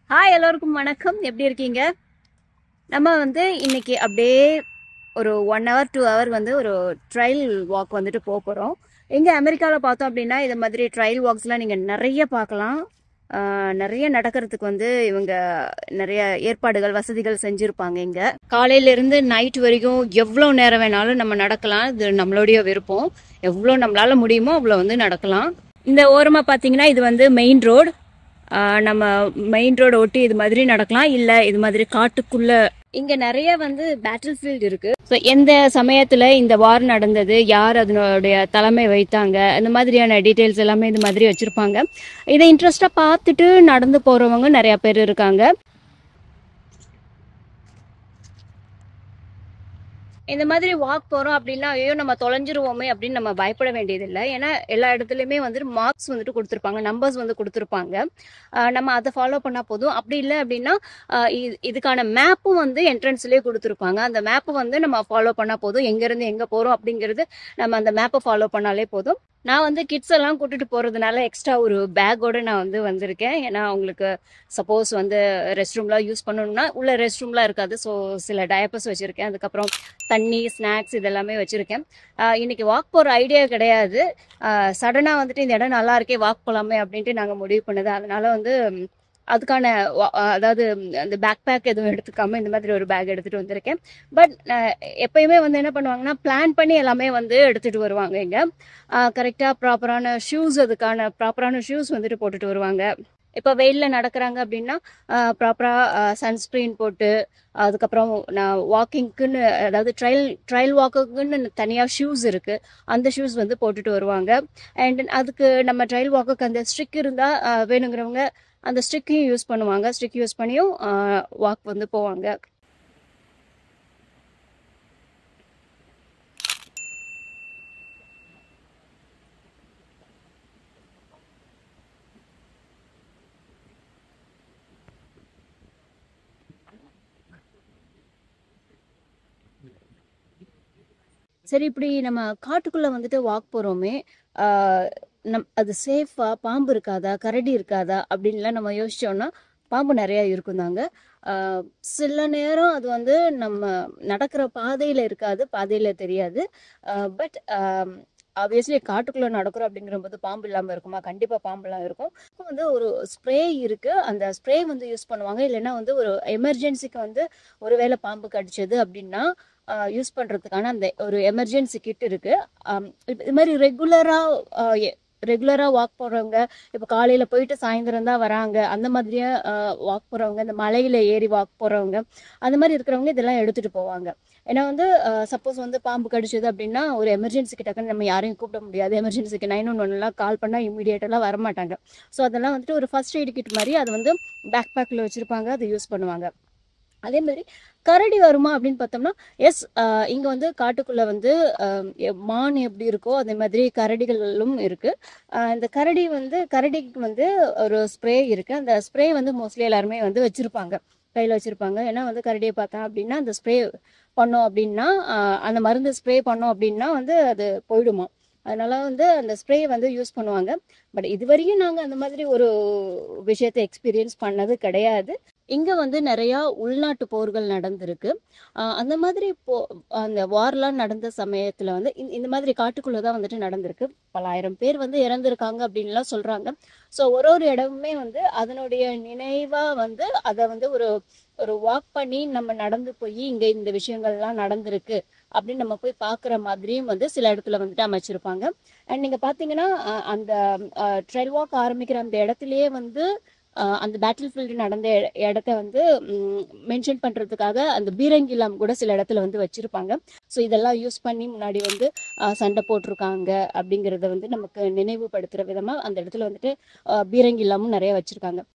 hi எல்லோருக்கும் வணக்கம் எப்படி இருக்கீங்க நம்ம வந்து இன்னைக்கு அப்படியே ஒரு ஒன் ஹவர் டூ ஹவர் வந்து ஒரு ட்ரையல் வாக் வந்துட்டு போக போகிறோம் எங்கே அமெரிக்காவில் பார்த்தோம் அப்படின்னா இது மாதிரி ட்ரையல் வாக்ஸ்லாம் நீங்கள் நிறைய பார்க்கலாம் ஆஹ் நிறைய நடக்கிறதுக்கு வந்து இவங்க நிறைய ஏற்பாடுகள் வசதிகள் செஞ்சுருப்பாங்க இங்கே காலையிலேருந்து நைட் வரைக்கும் எவ்வளோ நேரம் வேணாலும் நம்ம நடக்கலாம் இது நம்மளுடைய விருப்பம் எவ்வளோ நம்மளால முடியுமோ அவ்வளோ வந்து நடக்கலாம் இந்த ஓரமாக பார்த்தீங்கன்னா இது வந்து மெயின் ரோடு ஆஹ் நம்ம மெயின் ரோடு ஒட்டி இது மாதிரி நடக்கலாம் இல்ல இது மாதிரி காட்டுக்குள்ள இங்க நிறைய வந்து பேட்டில் ஃபீல்ட் இருக்கு ஸோ எந்த சமயத்துல இந்த வார் நடந்தது யார் அதனுடைய தலைமை வைத்தாங்க இந்த மாதிரியான டீட்டெயில்ஸ் எல்லாமே இது மாதிரி வச்சிருப்பாங்க இதை இன்ட்ரெஸ்டா பார்த்துட்டு நடந்து போறவங்க நிறைய பேர் இருக்காங்க இந்த மாதிரி வாக் போறோம் அப்படின்னா ஐயோ நம்ம தொலைஞ்சிருவோமே அப்படின்னு நம்ம பயப்பட வேண்டியதில்லை ஏன்னா எல்லா இடத்துலயுமே வந்து மார்க்ஸ் வந்துட்டு கொடுத்துருப்பாங்க நம்பர்ஸ் வந்து கொடுத்துருப்பாங்க ஆஹ் நம்ம அதை ஃபாலோ பண்ணா போதும் அப்படி இல்லை அப்படின்னா ஆஹ் இது- இதுக்கான மேப்பும் வந்து என்ட்ரன்ஸ்லேயே கொடுத்துருப்பாங்க அந்த மேப்பை வந்து நம்ம ஃபாலோ பண்ணா போதும் எங்க இருந்து எங்க போறோம் அப்படிங்கிறது நம்ம அந்த மேப்பை ஃபாலோ பண்ணாலே போதும் நான் வந்து கிட்ஸ் எல்லாம் கூட்டிட்டு போறதுனால எக்ஸ்ட்ரா ஒரு பேக்கோட நான் வந்து வந்திருக்கேன் ஏன்னா அவங்களுக்கு சப்போஸ் வந்து ரெஸ்ட் ரூம்லாம் யூஸ் பண்ணணும்னா உள்ள ரெஸ்ட் ரூம்லாம் இருக்காது ஸோ சில டயப்பர்ஸ் வச்சிருக்கேன் அதுக்கப்புறம் தண்ணி ஸ்நாக்ஸ் இதெல்லாமே வச்சிருக்கேன் ஆஹ் இன்னைக்கு வாக் போற ஐடியா கிடையாது சடனா வந்துட்டு இந்த இடம் நல்லா இருக்கே வாக் போலாமே அப்படின்ட்டு நாங்க முடிவு பண்ணது அதனால வந்து ம், அதுக்கான வா- அதாவது ம், அந்த பேக் பேக் எதுவும் எடுத்துக்காம இந்த மாதிரி ஒரு பேக் எடுத்துட்டு வந்திருக்கேன் பட் எப்பயுமே வந்து என்ன பண்ணுவாங்கன்னா பிளான் பண்ணி எல்லாமே வந்து எடுத்துட்டு வருவாங்க இங்க கரெக்டா ப்ராப்பரான ஷூஸ் அதுக்கான ப்ராப்பரான ஷூஸ் வந்துட்டு போட்டுட்டு வருவாங்க இப்போ வெயிலில் நடக்கிறாங்க அப்படின்னா ப்ராப்பராக சன்ஸ்க்ரீன் போட்டு அதுக்கப்புறம் நான் வாக்கிங்க்குன்னு அதாவது ட்ரையல் ட்ரையல் வாக்குக்குன்னு தனியாக ஷூஸ் இருக்குது அந்த ஷூஸ் வந்து போட்டுட்டு வருவாங்க அண்ட் அதுக்கு நம்ம ட்ரையல் வாக்குக்கு அந்த ஸ்ட்ரிக் இருந்தால் வேணுங்கிறவங்க அந்த ஸ்ட்ரிக்கையும் யூஸ் பண்ணுவாங்க ஸ்ட்ரிக் யூஸ் பண்ணியும் வாக் வந்து போவாங்க சரி இப்படி நம்ம காட்டுக்குள்ள வந்துட்டு வாக் போறோமே ஆஹ் நம் அது சேஃபா பாம்பு இருக்காதா கரடி இருக்காதா அப்படின்லாம் நம்ம யோசிச்சோம்னா பாம்பு நிறைய இருக்கும் தாங்க ஆஹ் சில நேரம் அது வந்து நம்ம நடக்கிற பாதையில இருக்காது பாதையில தெரியாது பட் ஆப்வியஸ்லி காட்டுக்குள்ள நடக்கிறோம் அப்படிங்கிற போது பாம்பு இல்லாம இருக்குமா கண்டிப்பா பாம்புலாம் இருக்கும் அப்போ வந்து ஒரு ஸ்ப்ரே இருக்கு அந்த ஸ்ப்ரே வந்து யூஸ் பண்ணுவாங்க இல்லைன்னா வந்து ஒரு எமர்ஜென்சிக்கு வந்து ஒருவேளை பாம்பு கடிச்சது அப்படின்னா யூஸ் பண்றதுக்கான அந்த ஒரு எமர்ஜென்சி கிட் இருக்கு ஆம், இப்ப இது மாதிரி ரெகுலரா ரெகுலரா வாக் போறவங்க இப்ப காலையில போயிட்டு சாயந்தரம் தான் வராங்க அந்த மாதிரியே வாக் போறவங்க இந்த மலையில ஏறி வாக் போறவங்க அந்த மாதிரி இருக்கிறவங்க இதெல்லாம் எடுத்துட்டு போவாங்க ஏன்னா வந்து சப்போஸ் வந்து பாம்பு கடிச்சது அப்படின்னா ஒரு எமர்ஜென்சிக்கு டக்குன்னு நம்ம யாரையும் கூப்பிட முடியாது எமர்ஜென்சிக்கு நைன் ஒன் ஒன்லாம் கால் பண்ணால் இமீடியட்டெல்லாம் வரமாட்டாங்க ஸோ அதெல்லாம் வந்துட்டு ஒரு ஃபர்ஸ்ட் எய்ட் கிட் மாதிரி அது வந்து பேக் பேக்கில் வச்சுருப்பாங்க அதை யூஸ் பண்ணுவாங்க அதே மாதிரி கரடி வருமா அப்படின்னு பார்த்தோம்னா எஸ் இங்கே வந்து காட்டுக்குள்ளே வந்து ஆஹ் எ- மான் எப்படி இருக்கோ அதே மாதிரி கரடிகளும் இருக்குது இந்த கரடி வந்து கரடிக்கு வந்து ஒரு ஸ்ப்ரே இருக்குது அந்த ஸ்ப்ரே வந்து மோஸ்ட்லி எல்லாருமே வந்து வச்சுருப்பாங்க கையில் வச்சுருப்பாங்க ஏன்னா வந்து கரடியை பார்த்தா அப்படின்னா அந்த ஸ்ப்ரே பண்ணோம் அப்படின்னா ஆஹ் அந்த மருந்து ஸ்ப்ரே பண்ணோம் அப்படின்னா வந்து அது போயிடுமா அதனால வந்து அந்த ஸ்ப்ரே வந்து யூஸ் பண்ணுவாங்க பட் இதுவரையும் நாங்கள் அந்த மாதிரி ஒரு விஷயத்தை எக்ஸ்பீரியன்ஸ் பண்ணது கிடையாது இங்கே வந்து நிறையா உள்நாட்டு போர்கள் நடந்திருக்கு ஆஹ் அந்த மாதிரி போ அந்த வார்லாம் நடந்த சமயத்தில் வந்து இந்த- இந்த மாதிரி காட்டுக்குள்ளே தான் வந்துட்டு நடந்திருக்கு பலாயிரம் பேர் வந்து இறந்துருக்காங்க அப்படின்லாம் சொல்கிறாங்க ஸோ ஒரு ஒரு இடமுமே வந்து அதனுடைய நினைவாக வந்து அதை வந்து ஒரு ஒரு வாக் பண்ணி நம்ம நடந்து போய் இங்கே இந்த விஷயங்கள்லாம் நடந்திருக்கு அப்படின்னு நம்ம போய் பார்க்குற மாதிரியும் வந்து சில இடத்துல வந்துட்டு அமைச்சிருப்பாங்க அண்ட் நீங்கள் பார்த்தீங்கன்னா அஹ் அந்த ட்ரெல் வாக் ஆரம்பிக்கிற அந்த இடத்துலயே வந்து அஹ் அந்த பேட்டில் ஃபீல்டு நடந்த இட- இடத்த வந்து மென்ஷன் பண்றதுக்காக அந்த பீரங்கிலாம் கூட சில இடத்துல வந்து வச்சிருப்பாங்க ஸோ இதெல்லாம் யூஸ் பண்ணி முன்னாடி வந்து அஹ் சண்டை போட்டிருக்காங்க அப்படிங்கிறத வந்து நமக்கு நினைவுபடுத்துற விதமா அந்த இடத்துல வந்துட்டு அஹ் பீரங்கிலாமும் நிறைய வச்சிருக்காங்க